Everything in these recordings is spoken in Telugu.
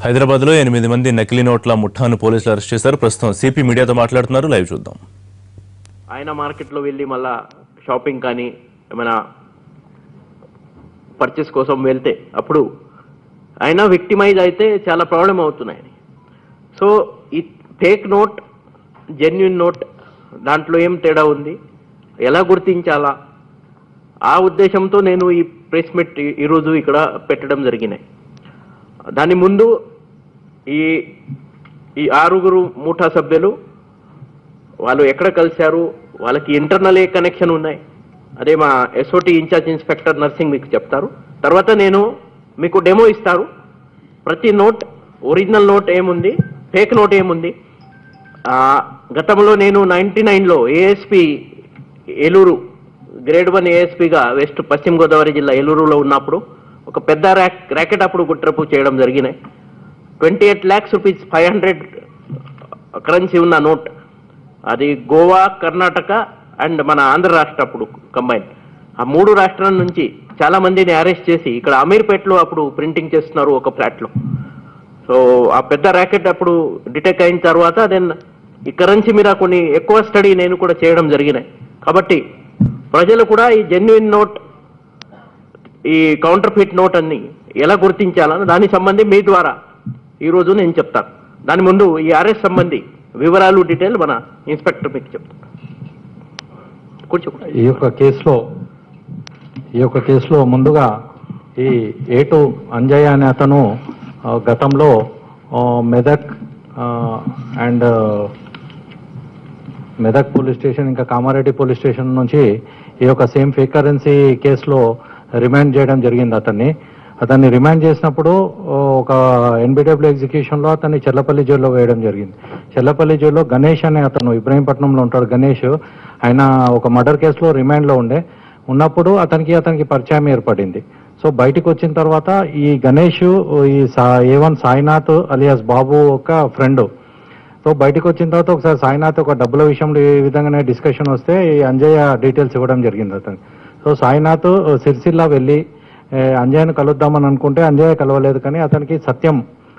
హైదరాబాద్ లో ఎనిమిది మంది నకిలీ నోట్ల ముఠాను పోలీసులు అరెస్ట్ చేశారు ప్రస్తుతం సిపి మీడియాతో మాట్లాడుతున్నారు లైవ్ చూద్దాం ఆయన మార్కెట్లో వెళ్ళి మళ్ళా షాపింగ్ కానీ ఏమైనా పర్చేస్ కోసం వెళ్తే అప్పుడు ఆయన విక్టిమైజ్ అయితే చాలా ప్రాబ్లం అవుతున్నాయి సో ఈ ఫేక్ నోట్ జెన్యున్ నోట్ దాంట్లో ఏం తేడా ఉంది ఎలా గుర్తించాలా ఆ ఉద్దేశంతో నేను ఈ ప్రెస్ మీట్ ఈ- ఈరోజు ఇక్కడ పెట్టడం జరిగినాయి దాని ముందు ఈ ఈ ఆరుగురు ముఠా సభ్యులు వాళ్ళు ఎక్కడ కలిశారు వాళ్ళకి ఇంటర్నల్ ఏ కనెక్షన్ ఉన్నాయి అదే మా ఎస్ఓటి ఇన్ఛార్జ్ ఇన్స్పెక్టర్ నర్సింగ్ మీకు చెప్తారు తర్వాత నేను మీకు డెమో ఇస్తారు ప్రతి నోట్ ఒరిజినల్ నోట్ ఏముంది ఫేక్ నోట్ ఏముంది ఆ, గతంలో నేను నైన్టీ నైన్లో ఏఎస్పి ఏలూరు గ్రేడ్ వన్ ఏఎస్పిగా వెస్ట్ పశ్చిమ గోదావరి జిల్లా ఏలూరులో ఉన్నప్పుడు ఒక పెద్ద ర్యాక్ ర్యాకెట్ అప్పుడు గుట్రపు చేయడం జరిగినాయి twenty eight lakhs rupees five hundred currency ఉన్న నోట్ అది గోవా కర్ణాటక అండ్ మన ఆంధ్ర రాష్ట్ర అప్పుడు కంబైన్ ఆ మూడు రాష్ట్రాల నుంచి చాలా మందిని అరెస్ట్ చేసి ఇక్కడ అమీర్పేటలో అప్పుడు ప్రింటింగ్ చేస్తున్నారు ఒక ఫ్లాట్లో సో ఆ పెద్ద ర్యాకెట్ అప్పుడు డిటెక్ట్ అయిన తర్వాత దెన్ ఈ కరెన్సీ మీద కొన్ని ఎక్కువ స్టడీ నేను కూడా చేయడం జరిగినాయి కాబట్టి ప్రజలు కూడా ఈ జెన్యున్ నోట్ ఈ కౌంటర్ ఫిట్ నోట్ అన్ని ఎలా గుర్తించాలని దాని సంబంధి మీ ద్వారా ఈరోజు నేను చెప్తాను దాని ముందు ఈ ఆర్ఎస్ సంబంధి వివరాలు డీటెయిల్ మన ఇన్స్పెక్టర్ మీకు చెప్తాను కూర్చో ఈ యొక్క కేసులో ఈ యొక్క కేసులో ముందుగా ఈ ఏటు అంజయ్య అనే అతను ఆ, గతంలో ఆ, మెదక్ ఆ, అండ్ మెదక్ పోలీస్ స్టేషన్ ఇంకా కామారెడ్డి పోలీస్ స్టేషన్ నుంచి ఈ యొక్క సేమ్ ఫేక్ కరెన్సీ కేసులో రిమాండ్ చేయడం జరిగింది అతన్ని అతన్ని రిమాండ్ చేసినప్పుడు ఓ, ఒక ఎన్బిడబ్ల్యూ ఎగ్జిక్యూషన్లో అతన్ని చెల్లపల్లి జైల్లో వేయడం జరిగింది చెల్లపల్లి జైల్లో గణేష్ అనే అతను ఇబ్రహీంపట్నంలో ఉంటాడు గణేష్ ఆయన ఒక మర్డర్ కేసులో రిమాండ్లో ఉండే ఉన్నప్పుడు అతనికి అతనికి పరిచయం ఏర్పడింది సో బయటికి వచ్చిన తర్వాత ఈ గణేష్ ఈ సా A one Sainath alias Babu ఒక ఫ్రెండ్ సో బయటకు వచ్చిన తర్వాత ఒకసారి సాయినాథ్ ఒక డబ్బుల విషయంలో ఈ విధంగానే డిస్కషన్ వస్తే ఈ అంజయ్య డీటెయిల్స్ ఇవ్వడం జరిగింది అతను సో సాయినాథ్ సిరిసిల్ల వెళ్ళి ఏ, అంజయ్యను కలుద్దామని అనుకుంటే అంజయ్య కలవలేదు కానీ అతనికి Satyam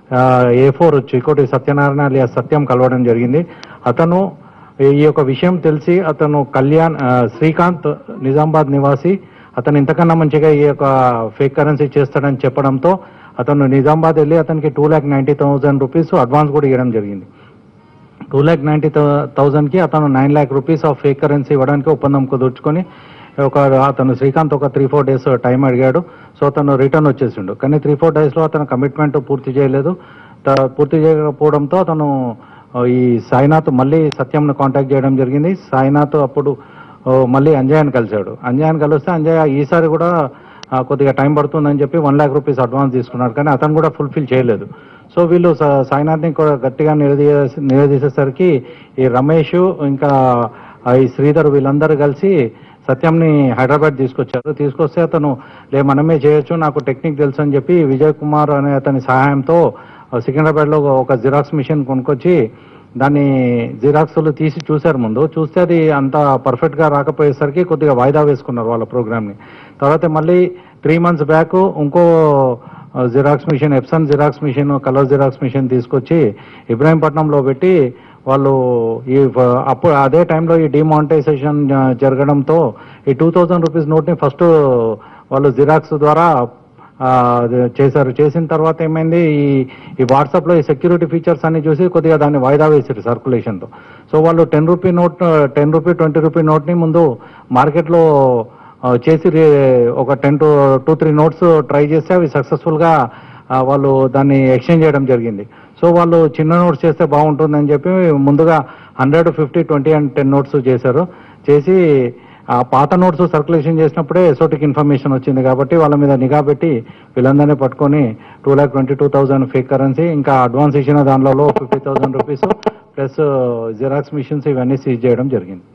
A four Chikoti Satyanarayana alias Satyam కలవడం జరిగింది అతను ఈ యొక్క విషయం తెలిసి అతను కళ్యాణ్ ఆ, శ్రీకాంత్ నిజామాబాద్ నివాసి అతను ఇంతకన్నా మంచిగా ఈ యొక్క ఫేక్ కరెన్సీ చేస్తాడని చెప్పడంతో అతను నిజామాబాద్ వెళ్ళి అతనికి two lakh ninety thousand rupees advance కూడా ఇవ్వడం జరిగింది టూ ల్యాక్ నైంటీ థౌసండ్కి అతను nine lakh rupees of fake currency ఇవ్వడానికి ఒప్పందం కుదుర్చుకొని ఒక అతను శ్రీకాంత్ ఒక త్రీ ఫోర్ డేస్ టైం అడిగాడు సో అతను రిటర్న్ వచ్చేసిండు కానీ త్రీ ఫోర్ డేస్లో అతను కమిట్మెంట్ పూర్తి చేయలేదు త- పూర్తి చేయకపోవడంతో అతను ఆ, ఈ సాయినాథ్ మళ్ళీ సత్యంను కాంటాక్ట్ చేయడం జరిగింది సాయినాథ్ అప్పుడు ఓ, మళ్ళీ అంజయ్యని కలిశాడు అంజయ్యని కలిస్తే అంజయ్య ఈసారి కూడా ఆ, కొద్దిగా టైం పడుతుందని చెప్పి వన్ ల్యాక్ రూపీస్ అడ్వాన్స్ తీసుకున్నాడు కానీ అతను కూడా ఫుల్ఫిల్ చేయలేదు సో వీళ్ళు స- సాయినాథ్ని కూడా గట్టిగా నిలదీ నిలదీసేసరికి ఈ రమేష్ ఇంకా ఆ, ఈ శ్రీధర్ వీళ్ళందరూ కలిసి సత్యంని హైదరాబాద్ తీసుకొచ్చారు తీసుకొస్తే అతను లే మనమే చేయొచ్చు నాకు టెక్నిక్ తెలుసు అని చెప్పి విజయ్ కుమార్ అనే అతని సహాయంతో ఆ, సికింద్రాబాద్లో ఒక జిరాక్స్ మిషన్ కొనుక్కొచ్చి దాన్ని జిరాక్స్లు తీసి చూశారు ముందు చూస్తే అది అంత పర్ఫెక్ట్గా రాకపోయేసరికి కొద్దిగా వాయిదా వేసుకున్నారు వాళ్ళ ప్రోగ్రామ్ని తర్వాత మళ్ళీ త్రీ మంత్స్ బ్యాక్ ఇంకో ఆ, xerox machine Epson xerox machine colour xerox machine తీసుకొచ్చి ఇబ్రాహీంపట్నంలో పెట్టి వాళ్ళు ఈ ఫ- అప్పుడు అదే టైంలో ఈ డిమానిటైజేషన్ జరగడంతో ఈ టూ థౌజండ్ రూపీస్ నోట్ని ఫస్ట్ వాళ్ళు జిరాక్స్ ద్వారా ఆ, అది చేశారు చేసిన తర్వాత ఏమైంది ఈ ఈ వాట్సాప్లో ఈ సెక్యూరిటీ ఫీచర్స్ అన్ని చూసి కొద్దిగా దాన్ని వాయిదా వేసారు సర్కులేషన్తో సో వాళ్ళు ten rupee note ten rupee twenty rupee నోట్ని ముందు మార్కెట్లో ఆ, చేసి రే- ఒక ten to two three notes try చేస్తే అవి సక్సెస్ఫుల్గా వాళ్ళు దాన్ని ఎక్స్చేంజ్ చేయడం జరిగింది సో వాళ్ళు చిన్న నోట్స్ చేస్తే బాగుంటుందని చెప్పి ముందుగా hundred fifty twenty and ten notes చేశారు చేసి ఆ పాత నోట్స్ సర్క్యులేషన్ చేసినప్పుడే ఎసోటిక్ ఇన్ఫర్మేషన్ వచ్చింది కాబట్టి వాళ్ళ మీద నిఘా పెట్టి వీళ్ళందరినీ పట్టుకొని two lakh twenty two thousand fake currency ఇంకా అడ్వాన్స్ ఇచ్చిన దానిలో fifty thousand rupees plus xerox machines ఇవన్నీ సీజ్ చేయడం జరిగింది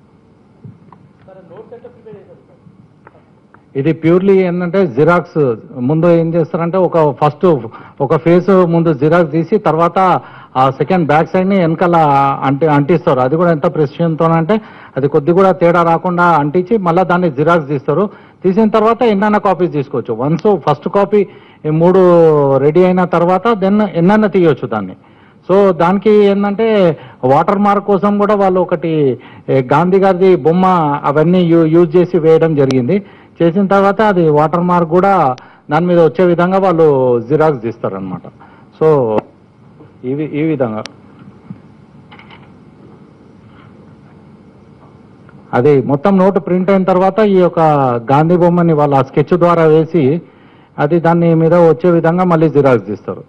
ఇది ప్యూర్లీ ఏంటంటే జిరాక్స్ ముందు ఏం చేస్తారంటే ఒక ఫస్ట్ ఒక ఫేస్ ముందు జిరాక్స్ తీసి తర్వాత ఆ సెకండ్ బ్యాక్ సైడ్ ని వెనకాల అంటి అంటిస్తారు అది కూడా ఎంత ప్రెసిషన్తో అంటే అది కొద్ది కూడా తేడా రాకుండా అంటించి మళ్ళీ దాన్ని జిరాక్స్ తీస్తారు తీసిన తర్వాత ఎన్నైనా కాపీస్ తీసుకోవచ్చు వన్స్ ఫస్ట్ కాపీ మూడు రెడీ అయిన తర్వాత దెన్ ఎన్నైనా తీయొచ్చు దాన్ని సో దానికి ఏంటంటే వాటర్ మార్క్ కోసం కూడా వాళ్ళు ఒకటి ఏ, గాంధీ గారిది బొమ్మ అవన్నీ యూ యూజ్ చేసి వేయడం జరిగింది చేసిన తర్వాత అది వాటర్ మార్క్ కూడా దాని మీద వచ్చే విధంగా వాళ్ళు జిరాక్స్ తీస్తారనమాట సో ఇవి ఈ విధంగా అది మొత్తం నోటు ప్రింట్ అయిన తర్వాత ఈ యొక్క గాంధీ బొమ్మని వాళ్ళ స్కెచ్ ద్వారా వేసి అది దాని మీద వచ్చే విధంగా మళ్ళీ జిరాక్స్ తీస్తారు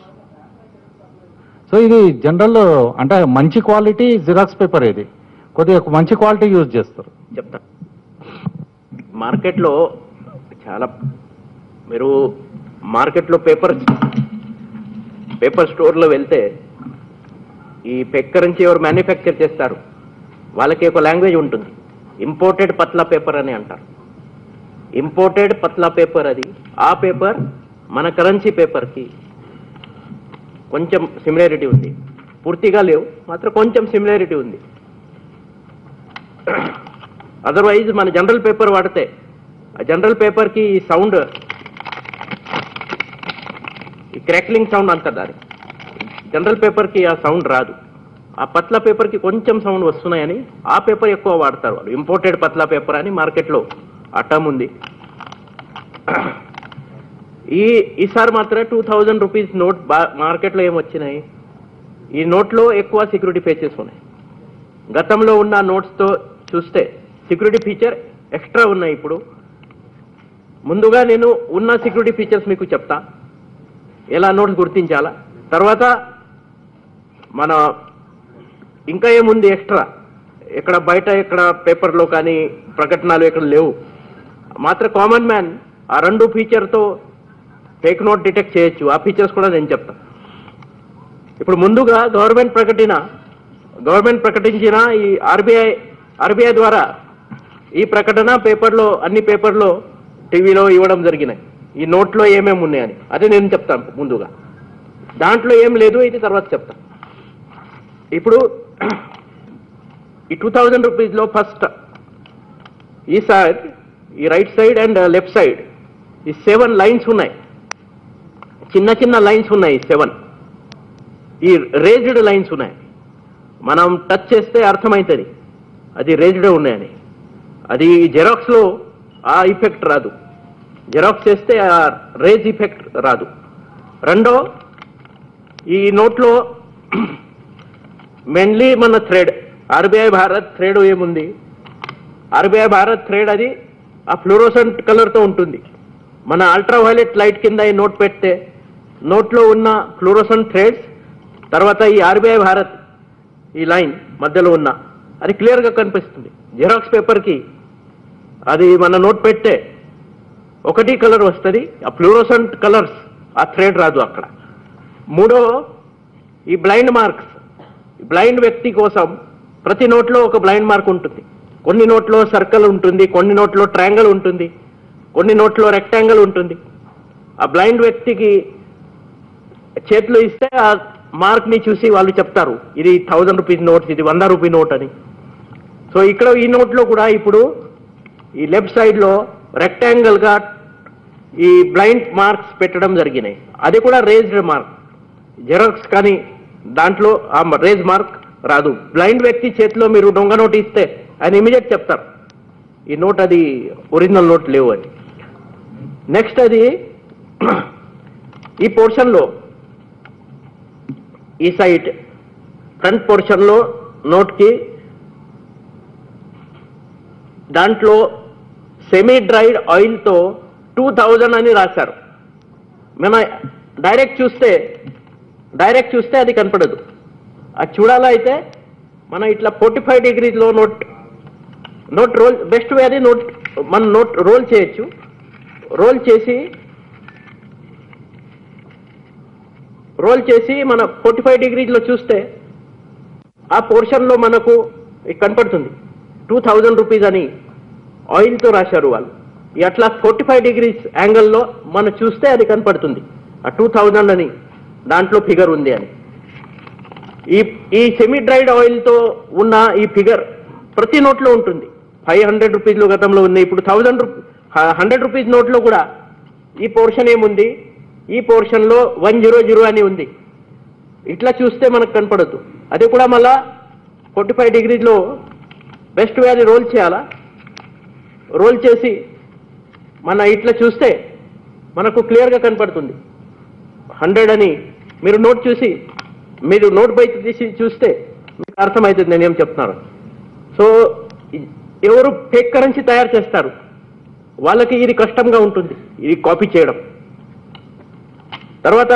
సో ఇది జనరల్ అంటే మంచి క్వాలిటీ జిరాక్స్ పేపర్ ఇది కొద్దిగా మంచి క్వాలిటీ యూజ్ చేస్తారు చెప్తా మార్కెట్లో చాలా మీరు మార్కెట్లో పేపర్ పేపర్ స్టోర్లో వెళ్తే ఈ పెక్కర్ నుంచి ఎవరు మ్యానుఫ్యాక్చర్ చేస్తారు వాళ్ళకి ఒక లాంగ్వేజ్ ఉంటుంది ఇంపోర్టెడ్ పత్లా పేపర్ అని అంటారు ఇంపోర్టెడ్ పత్లా పేపర్ అది ఆ పేపర్ మన కరెన్సీ పేపర్కి కొంచెం సిమిలారిటీ ఉంది పూర్తిగా లేవు మాత్రం కొంచెం సిమిలారిటీ ఉంది అదర్వైజ్ మన జనరల్ పేపర్ వాడితే ఆ జనరల్ పేపర్కి ఈ సౌండ్ ఈ క్రాక్లింగ్ సౌండ్ అంటారు దాని జనరల్ పేపర్కి ఆ సౌండ్ రాదు ఆ పత్ల పేపర్కి కొంచెం సౌండ్ వస్తున్నాయని ఆ పేపర్ ఎక్కువ వాడతారు వాళ్ళు ఇంపోర్టెడ్ పత్ల పేపర్ అని మార్కెట్లో ఆ టర్మ్ ఉంది ఈ ఈసారి మాత్రం టూ థౌజండ్ రూపీస్ నోట్ బా మార్కెట్లో ఏమొచ్చినాయి ఈ నోట్లో ఎక్కువ సెక్యూరిటీ ఫీచర్స్ ఉన్నాయి గతంలో ఉన్న నోట్స్తో చూస్తే సెక్యూరిటీ ఫీచర్ ఎక్స్ట్రా ఉన్నాయి ఇప్పుడు ముందుగా నేను ఉన్న సెక్యూరిటీ ఫీచర్స్ మీకు చెప్తా ఎలా నోట్స్ గుర్తించాలా తర్వాత మన ఇంకా ఏముంది ఎక్స్ట్రా ఇక్కడ బయట ఇక్కడ పేపర్లో కానీ ప్రకటనలు ఇక్కడ లేవు మాత్రం కామన్ మ్యాన్ ఆ రెండు ఫీచర్తో ఫేక్ నోట్ డిటెక్ట్ చేయొచ్చు ఆ ఫీచర్స్ కూడా నేను చెప్తా ఇప్పుడు ముందుగా గవర్నమెంట్ ప్రకటన గవర్నమెంట్ ప్రకటించిన ఈ ఆర్బీఐ ఆర్బీఐ ద్వారా ఈ ప్రకటన పేపర్లో అన్ని పేపర్లో టీవీలో ఇవ్వడం జరిగినాయి ఈ నోట్లో ఏమేమి ఉన్నాయని అదే నేను చెప్తాను ముందుగా దాంట్లో ఏం లేదు ఇది తర్వాత చెప్తా ఇప్పుడు ఈ టూ థౌజండ్ రూపీస్లో ఫస్ట్ ఈ సైడ్ ఈ right side and left side ఈ సెవెన్ లైన్స్ ఉన్నాయి చిన్న చిన్న లైన్స్ ఉన్నాయి సెవెన్ ఈ రేజ్డ్ లైన్స్ ఉన్నాయి మనం టచ్ చేస్తే అర్థమవుతుంది అది రేజ్డే ఉన్నాయని అది జెరాక్స్లో ఆ ఇఫెక్ట్ రాదు జెరాక్స్ చేస్తే ఆ రేజ్ ఇఫెక్ట్ రాదు రెండో ఈ నోట్లో మెయిన్లీ మన థ్రెడ్ ఆర్బీఐ భారత్ థ్రెడ్ ఏముంది ఆర్బీఐ భారత్ థ్రెడ్ అది ఆ ఫ్లూరోసెంట్ కలర్తో ఉంటుంది మన అల్ట్రా వైలెట్ లైట్ కింద ఈ నోట్ పెడితే నోట్లో ఉన్న ఫ్లూరోసెంట్ థ్రెడ్స్ తర్వాత ఈ ఆర్బీఐ భారత్ ఈ లైన్ మధ్యలో ఉన్న అది క్లియర్గా కనిపిస్తుంది జిరాక్స్ పేపర్కి అది మన నోట్ పెట్టే ఒకటి కలర్ వస్తుంది ఆ ఫ్లూరోసెంట్ కలర్స్ ఆ థ్రెడ్ రాదు అక్కడ మూడో ఈ బ్లైండ్ మార్క్స్ బ్లైండ్ వ్యక్తి కోసం ప్రతి నోట్లో ఒక బ్లైండ్ మార్క్ ఉంటుంది కొన్ని నోట్లో సర్కిల్ ఉంటుంది కొన్ని నోట్లో ట్రయాంగిల్ ఉంటుంది కొన్ని నోట్లో రెక్టాంగిల్ ఉంటుంది ఆ బ్లైండ్ వ్యక్తికి చేతిలో ఇస్తే ఆ మార్క్ ని చూసి వాళ్ళు చెప్తారు ఇది థౌజండ్ రూపీస్ నోట్స్ ఇది వంద రూపీ నోట్ అని సో ఇక్కడ ఈ నోట్లో కూడా ఇప్పుడు ఈ లెఫ్ట్ సైడ్ లో రెక్టాంగిల్ గా ఈ బ్లైండ్ మార్క్స్ పెట్టడం జరిగినాయి అది కూడా రేజ్డ్ మార్క్ జెరాక్స్ కానీ దాంట్లో ఆ రేజ్ మార్క్ రాదు బ్లైండ్ వ్యక్తి చేతిలో మీరు దొంగ నోట్ ఇస్తే ఆయన ఇమీడియట్ చెప్తారు ఈ నోట్ అది ఒరిజినల్ నోట్ లేవు అని నెక్స్ట్ అది ఈ పోర్షన్లో ఈ సైట్ ఫ్రంట్ పోర్షన్లో నోట్కి దాంట్లో సెమీ డ్రైడ్ ఆయిల్తో టూ థౌజండ్ అని రాశారు మన డైరెక్ట్ చూస్తే డైరెక్ట్ చూస్తే అది కనపడదు అది చూడాలా అయితే మనం ఇట్లా ఫోర్టీ ఫైవ్ డిగ్రీస్లో note note roll best way అది నోట్ మనం నోట్ రోల్ చేయొచ్చు రోల్ చేసి రోల్ చేసి మన ఫోర్టీ ఫైవ్ డిగ్రీస్లో చూస్తే ఆ పోర్షన్లో మనకు ఇది కనపడుతుంది టూ థౌజండ్ రూపీస్ అని ఆయిల్తో రాశారు వాళ్ళు ఈ అట్లా ఫోర్టీ ఫైవ్ డిగ్రీస్ యాంగిల్లో మనం చూస్తే అది కనపడుతుంది ఆ టూ థౌజండ్ అని దాంట్లో ఫిగర్ ఉంది అని ఈ ఈ సెమీ డ్రైడ్ ఆయిల్తో ఉన్న ఈ ఫిగర్ ప్రతి నోట్లో ఉంటుంది ఫైవ్ హండ్రెడ్ రూపీస్లో గతంలో ఉన్నాయి ఇప్పుడు థౌజండ్ హండ్రెడ్ రూపీస్ నోట్లో కూడా ఈ పోర్షన్ ఏముంది ఈ పోర్షన్లో వన్ జీరో జీరో అని ఉంది ఇట్లా చూస్తే మనకు కనపడద్దు అది కూడా మళ్ళా ఫార్టీ ఫైవ్ డిగ్రీస్లో బెస్ట్ వే అది రోల్ చేయాలా రోల్ చేసి మన ఇట్లా చూస్తే మనకు క్లియర్గా కనపడుతుంది హండ్రెడ్ అని మీరు నోట్ చూసి మీరు నోట్ బయట తీసి చూస్తే మీకు అర్థమవుతుంది నేనేం చెప్తున్నాను సో ఇ- ఎవరు ఫేక్ కరెన్సీ తయారు చేస్తారు వాళ్ళకి ఇది కష్టంగా ఉంటుంది ఇది కాపీ చేయడం తర్వాత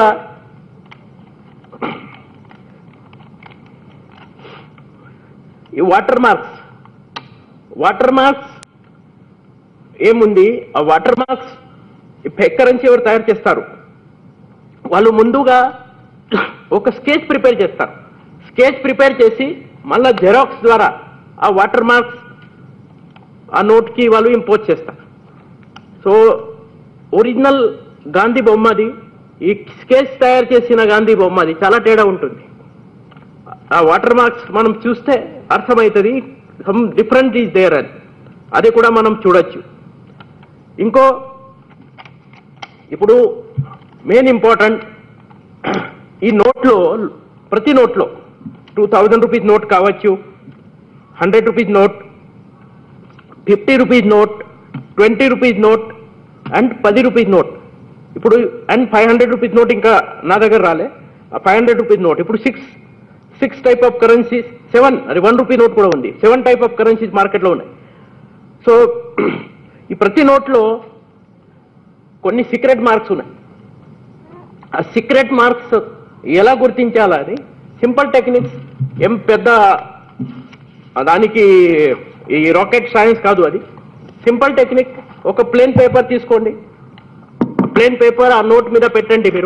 ఈ వాటర్ మార్క్స్ వాటర్ మార్క్స్ ఏముంది ఆ వాటర్ మార్క్స్ ఈ ఫేక్ కరెన్సీ ఎవరు తయారు చేస్తారు వాళ్ళు ముందుగా ఒక స్కెచ్ ప్రిపేర్ చేస్తారు స్కెచ్ ప్రిపేర్ చేసి మళ్ళా జెరాక్స్ ద్వారా ఆ వాటర్ మార్క్స్ ఆ నోట్కి వాళ్ళు ఇంపోజ్ చేస్తారు సో ఒరిజినల్ గాంధీ బొమ్మది ఈ స్కెచ్ తయారు చేసిన గాంధీ బొమ్మది చాలా తేడా ఉంటుంది ఆ వాటర్ మార్క్స్ మనం చూస్తే అర్థమవుతుంది సమ్ డిఫరెంట్ ఈజ్ దేర్ అని అది కూడా మనం చూడొచ్చు ఇంకో ఇప్పుడు మెయిన్ ఇంపార్టెంట్ ఈ నోట్లో ప్రతి నోట్లో టూ థౌజండ్ రూపీస్ నోట్ కావచ్చు hundred rupees note fifty rupees note twenty rupees note and పది రూపీస్ నోట్ ఇప్పుడు and five hundred rupees note ఇంకా నా దగ్గర రాలే ఆ ఫైవ్ హండ్రెడ్ రూపీస్ నోట్ ఇప్పుడు six six type of currencies seven అది వన్ రూపీ నోట్ కూడా ఉంది సెవెన్ టైప్ ఆఫ్ కరెన్సీస్ మార్కెట్లో ఉన్నాయి సో ఈ ప్రతి నోట్లో కొన్ని సీక్రెట్ మార్క్స్ ఉన్నాయి ఆ సీక్రెట్ మార్క్స్ ఎలా గుర్తించాలా అని సింపుల్ టెక్నిక్స్ ఏం పెద్ద దానికి ఈ రాకెట్ సైన్స్ కాదు అది సింపుల్ టెక్నిక్ ఒక ప్లేన్ పేపర్ తీసుకోండి ప్లేన్ పేపర్ ఆ నోట్ మీద పెట్టండి మీరు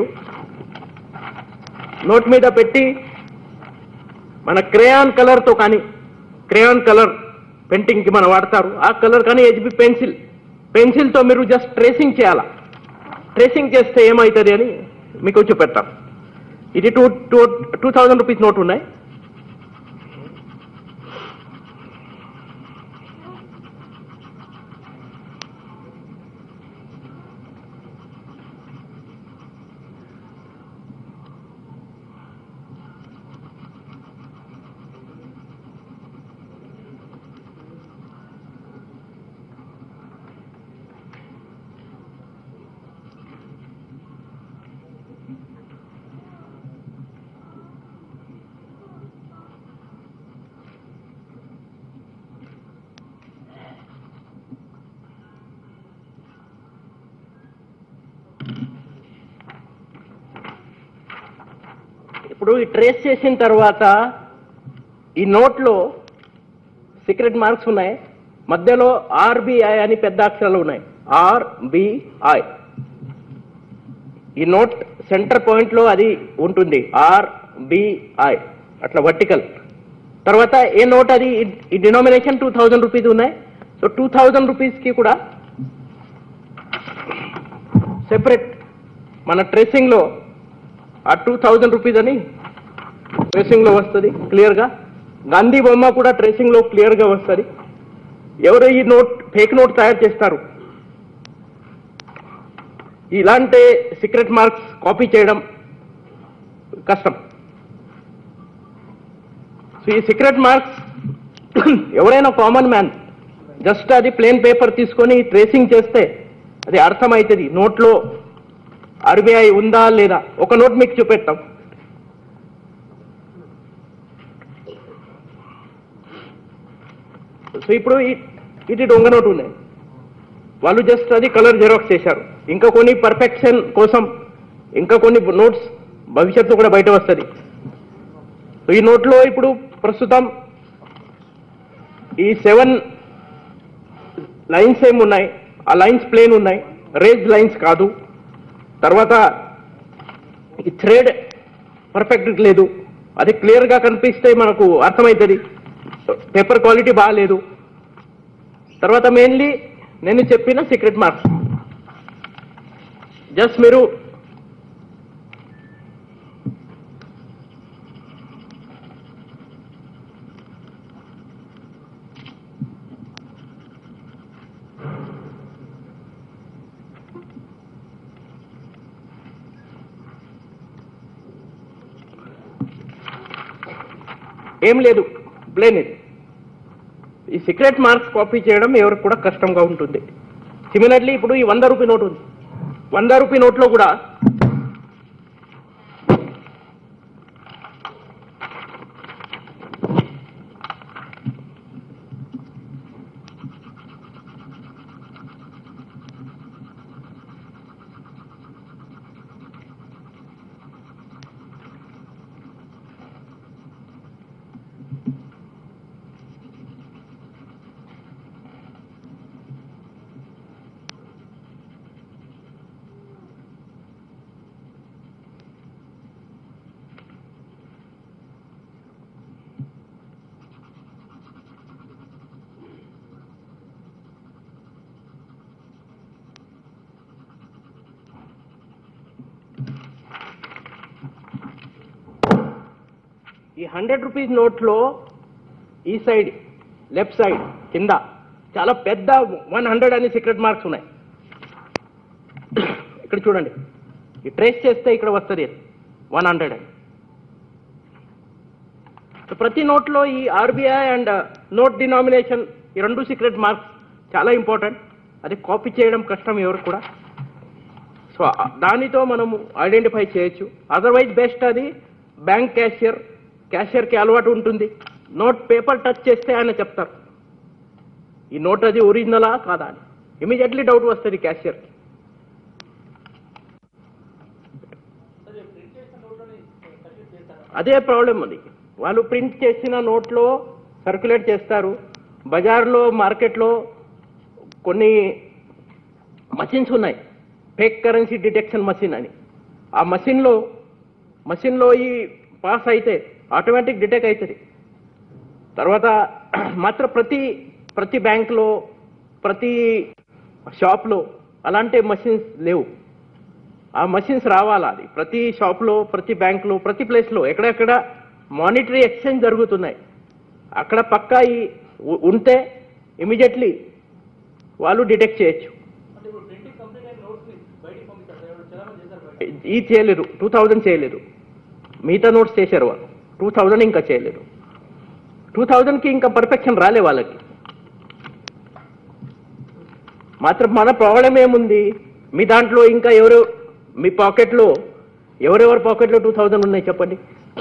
నోట్ మీద పెట్టి మన క్రేయాన్ కలర్తో కానీ క్రేయాన్ కలర్ పెయింటింగ్కి మనం వాడతారు ఆ కలర్ కానీ హెచ్బి పెన్సిల్ పెన్సిల్తో మీరు జస్ట్ ట్రేసింగ్ చేయాలా ట్రేసింగ్ చేస్తే ఏమవుతుంది అని మీకు చూపెడతాం ఇది two two two thousand rupees note ఉన్నాయి ఇప్పుడు ఈ ట్రేస్ చేసిన తర్వాత ఈ నోట్లో సీక్రెట్ మార్క్స్ ఉన్నాయి మధ్యలో ఆర్బిఐ అని పెద్ద అక్షరాలు ఉన్నాయి ఆర్బిఐ ఈ నోట్ సెంటర్ పాయింట్ లో అది ఉంటుంది ఆర్బిఐ అట్లా వర్టికల్ తర్వాత ఏ నోట్ అది ఈ- ఈ డినామినేషన్ టూ థౌజండ్ రూపీస్ ఉన్నాయి సో టూ థౌజండ్ రూపీస్ కి కూడా సెపరేట్ మన ట్రేసింగ్ లో ఆ టూ థౌజండ్ రూపీస్ అని ట్రేసింగ్ లో వస్తుంది క్లియర్ గా గాంధీ బొమ్మ కూడా ట్రేసింగ్ లో క్లియర్ గా వస్తుంది ఎవరు ఈ నోట్ ఫేక్ నోట్ తయారు చేస్తారు ఇలాంటి సీక్రెట్ మార్క్స్ కాపీ చేయడం కష్టం సో ఈ సీక్రెట్ మార్క్స్ ఎవరైనా కామన్ మ్యాన్ జస్ట్ అది ప్లేన్ పేపర్ తీసుకొని ట్రేసింగ్ చేస్తే అది అర్థమవుతుంది నోట్లో ఆర్బీఐ ఉందా లేదా ఒక నోట్ మీకు చూపెడతాం సో ఇప్పుడు ఈ- ఇది దొంగ నోటు ఉన్నాయి వాళ్ళు జస్ట్ అది కలర్ జెరాక్స్ చేశారు ఇంకా కొన్ని పర్ఫెక్షన్ కోసం ఇంకా కొన్ని నోట్స్ భవిష్యత్తులో కూడా బయట వస్తుంది సో ఈ నోట్లో ఇప్పుడు ప్రస్తుతం ఈ సెవెన్ లైన్స్ ఏమి ఉన్నాయి ఆ లైన్స్ ప్లేన్ ఉన్నాయి రేజ్ లైన్స్ కాదు తర్వాత ఈ థ్రెడ్ పర్ఫెక్ట్ లేదు అది క్లియర్గా కనిపిస్తే మనకు అర్థమవుతుంది పేపర్ క్వాలిటీ బాగాలేదు తర్వాత మెయిన్లీ నేను చెప్పిన సీక్రెట్ మార్క్స్ జస్ట్ మీరు ఏం లేదు ప్లేన్ ఇది ఈ సీక్రెట్ మార్క్స్ కాపీ చేయడం ఎవరికి కూడా కష్టంగా ఉంటుంది సిమిలర్లీ ఇప్పుడు ఈ వంద రూపీ నోట్ ఉంది వంద రూపీ నోట్లో కూడా ఈ హండ్రెడ్ రూపీస్ నోట్లో ఈ సైడ్ లెఫ్ట్ సైడ్ కింద చాలా పెద్ద వన్ హండ్రెడ్ అని సీక్రెట్ మార్క్స్ ఉన్నాయి ఇక్కడ చూడండి ఈ ట్రేస్ చేస్తే ఇక్కడ వస్తుంది వన్ హండ్రెడ్ అని సో ప్రతి నోట్లో ఈ ఆర్బీఐ అండ్ నోట్ డినామినేషన్ ఈ రెండు సీక్రెట్ మార్క్స్ చాలా ఇంపార్టెంట్ అది కాపీ చేయడం కష్టం ఎవరు కూడా సో ఆ- దానితో మనము ఐడెంటిఫై చేయొచ్చు అదర్వైజ్ బెస్ట్ అది బ్యాంక్ క్యాషియర్ క్యాషియర్కి అలవాటు ఉంటుంది నోట్ పేపర్ టచ్ చేస్తే ఆయన చెప్తారు ఈ నోట్ అది ఒరిజినలా కాదా అని ఇమీడియట్లీ డౌట్ వస్తుంది క్యాషియర్కి అదే ప్రాబ్లం అది వాళ్ళు ప్రింట్ చేసిన నోట్లో సర్క్యులేట్ చేస్తారు బజార్లో మార్కెట్లో కొన్ని మషిన్స్ ఉన్నాయి ఫేక్ కరెన్సీ డిటెక్షన్ మషిన్ అని ఆ మషిన్లో మషిన్లో ఈ పాస్ అయితే ఆటోమేటిక్ డిటెక్ట్ అవుతుంది తర్వాత మాత్రం ప్రతి ప్రతి బ్యాంక్లో ప్రతి షాప్లో అలాంటి మషిన్స్ లేవు ఆ మషిన్స్ రావాలా అది ప్రతి షాప్లో ప్రతి బ్యాంక్లో ప్రతి ప్లేస్లో ఎక్కడెక్కడ మానిటరీ ఎక్స్చేంజ్ జరుగుతున్నాయి అక్కడ పక్కా ఈ ఉ- ఉంటే ఇమీడియట్లీ వాళ్ళు డిటెక్ట్ చేయొచ్చు ఈ చేయలేరు టూ థౌజండ్ చేయలేరు మిగతా నోట్స్ చేశారు వాళ్ళు టూ థౌజండ్ ఇంకా చేయలేరు టూ థౌజండ్కి ఇంకా పర్ఫెక్షన్ రాలే వాళ్ళకి మాత్రం మన ప్రాబ్లం ఏముంది మీ దాంట్లో ఇంకా ఎవరు మీ పాకెట్లో ఎవరెవరి పాకెట్లో టూ థౌజండ్ ఉన్నాయి చెప్పండి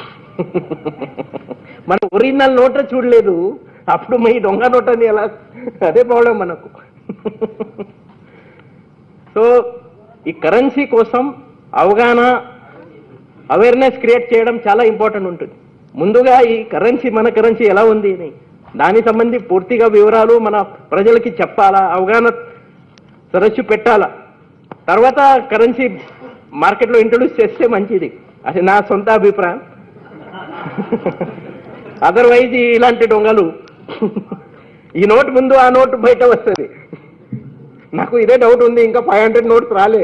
మనం ఒరిజినల్ నోట్ చూడలేదు అప్పుడు మీ దొంగ నోట్ అని ఎలా అదే ప్రాబ్లం మనకు సో ఈ కరెన్సీ కోసం అవగాహన అవేర్నెస్ క్రియేట్ చేయడం చాలా ఇంపార్టెంట్ ఉంటుంది ముందుగా ఈ కరెన్సీ మన కరెన్సీ ఎలా ఉంది అని దాని సంబంధి పూర్తిగా వివరాలు మన ప్రజలకి చెప్పాలా అవగాహన సరస్సు పెట్టాలా తర్వాత కరెన్సీ మార్కెట్లో ఇంట్రొడ్యూస్ చేస్తే మంచిది అది నా సొంత అభిప్రాయం అదర్వైజ్ ఇలాంటి దొంగలు ఈ నోట్ ముందు ఆ నోట్ బయట వస్తుంది నాకు ఇదే డౌట్ ఉంది ఇంకా ఫైవ్ హండ్రెడ్ నోట్స్ రాలే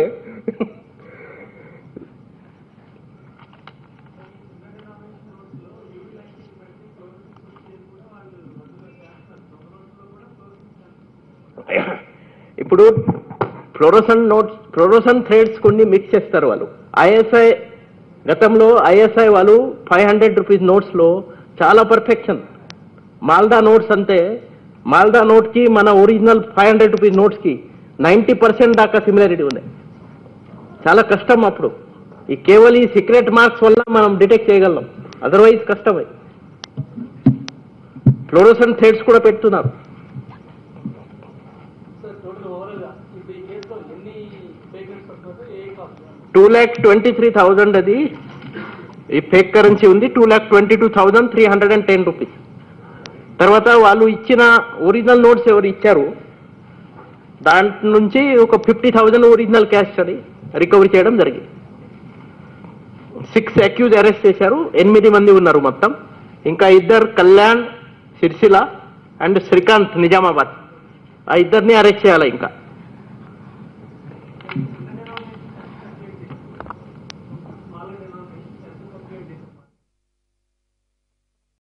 ఇప్పుడు ఫ్లోరోసన్ నోట్స్ ఫ్లోరోసన్ థ్రెడ్స్ కొన్ని మిక్స్ చేస్తారు వాళ్ళు ఐఎస్ఐ గతంలో ఐఎస్ఐ వాళ్ళు ఫైవ్ హండ్రెడ్ రూపీస్ నోట్స్లో చాలా పర్ఫెక్షన్ మాల్దా నోట్స్ అంతే మాల్దా నోట్కి మన ఒరిజినల్ ఫైవ్ హండ్రెడ్ రూపీస్ నోట్స్కి నైంటీ పర్సెంట్ దాకా సిమిలారిటీ ఉన్నాయి చాలా కష్టం అప్పుడు ఈ కేవలం ఈ సీక్రెట్ మార్క్స్ వల్ల మనం డిటెక్ట్ చేయగలం అదర్వైజ్ కష్టమే ఫ్లోరోసన్ థ్రెడ్స్ కూడా పెడుతున్నారు two lakh twenty three thousand అది ఈ ఫేక్ కరెన్సీ ఉంది two lakh twenty two thousand three hundred and ten rupees తర్వాత వాళ్ళు ఇచ్చిన ఒరిజినల్ నోట్స్ ఎవరు ఇచ్చారు దాంట్ నుంచి ఒక ఫిఫ్టీ థౌజండ్ ఒరిజినల్ క్యాష్ అని రికవరీ చేయడం జరిగింది సిక్స్ అక్యూజ్ అరెస్ట్ చేశారు ఎనిమిది మంది ఉన్నారు మొత్తం ఇంకా ఇద్దరు కళ్యాణ్ సిరిసిల్ల అండ్ శ్రీకాంత్ నిజామాబాద్ ఆ ఇద్దరిని అరెస్ట్ చేయాలి ఇంకా